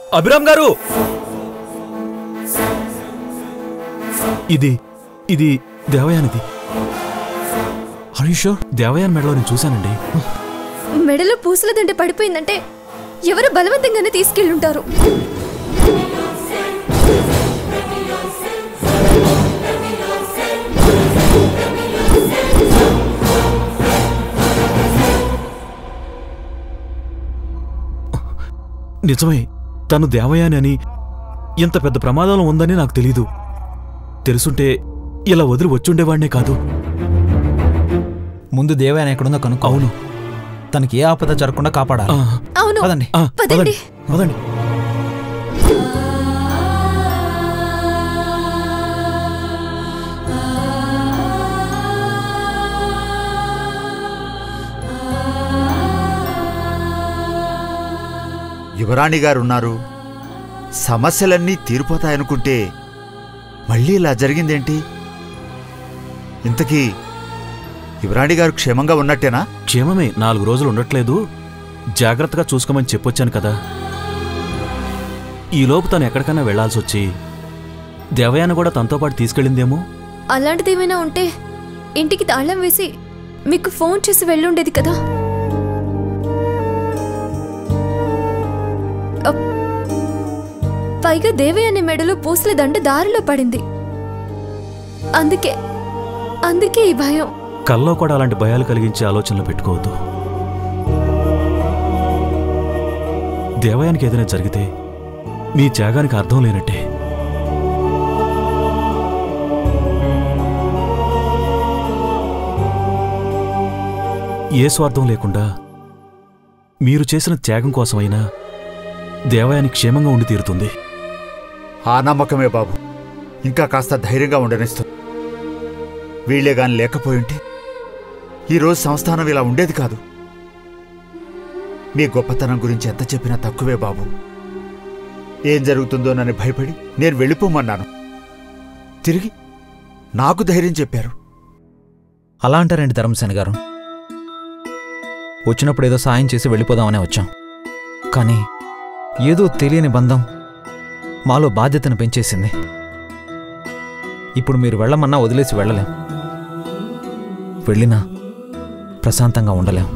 అభిరామ్ గారు ఇది ఇది దేవయానిది హరీషో దేవయాన్ మెడలో నేను చూశానండి మెడలో పూసల దండ పడిపోయిందంటే ఎవరు బలవంతంగానే తీసుకెళ్ళుంటారు నిజమే తను దేవయాని అని ఇంత పెద్ద ప్రమాదంలో ఉందని నాకు తెలీదు తెలుసుంటే ఇలా వదిలి వచ్చుండేవాడినే కాదు ముందు దేవయాని ఎక్కడుందో కనుక్కో అవును తనకి ఏ ఆపద జరగకుండా కాపాడాలి ఆ, అవును పదండి ఆ, పదండి. పదండి యువరాణి గారు ఉన్నారు సమస్యలన్నీ తీరిపోతాయనుకుంటే మళ్ళీ ఇలా జరిగిందేంటి ఇంతకీ యువరాణి గారు క్షేమంగా ఉన్నట్టేనా క్షేమమే నాలుగు రోజులు ఉండట్లేదు జాగ్రత్తగా చూసుకోమని చెప్పొచ్చాను కదా ఈలోపు తను ఎక్కడికైనా వెళ్లాల్సి వచ్చి దేవయాని కూడా తనతో పాటు తీసుకెళ్ళిందేమో అలాంటిది ఏమైనా ఉంటే ఇంటికి తాళం వేసి మీకు ఫోన్ చేసి వెళ్ళుండేది కదా అప్. పైగా దేవి అనే మెడలో పూసల దండ దారిలో పడింది అందుకే అందుకే ఈ భయం కల్లో కూడా అలాంటి భయాలు కలిగించే ఆలోచనలు పెట్టుకోవద్దు దేవయానికి ఏదైనా జరిగితే మీ త్యాగానికి అర్థం లేనట్టే ఏ స్వార్థం లేకుండా మీరు చేసిన త్యాగం కోసమైనా దేవయాని క్షేమంగా ఉండి తీరుతుంది ఆ నమ్మకమే బాబు ఇంకా కాస్త ధైర్యంగా ఉండనిస్తుంది వీళ్ళే గాని లేకపోయింటే ఈరోజు సంస్థానం ఇలా ఉండేది కాదు మీ గొప్పతనం గురించి ఎంత చెప్పినా తక్కువే బాబు ఏం జరుగుతుందోనని భయపడి నేను వెళ్ళిపోమన్నాను తిరిగి నాకు ధైర్యం చెప్పారు అలా అంటారండి ధర్మసేన గారు వచ్చినప్పుడు ఏదో సాయం చేసి వెళ్ళిపోదామనే వచ్చాం కానీ ఏదో తెలియని బంధం మాలో బాధ్యతను పెంచేసింది ఇప్పుడు మీరు వెళ్ళమన్నా వదిలేసి వెళ్ళలేం వెళ్ళినా ప్రశాంతంగా ఉండలేం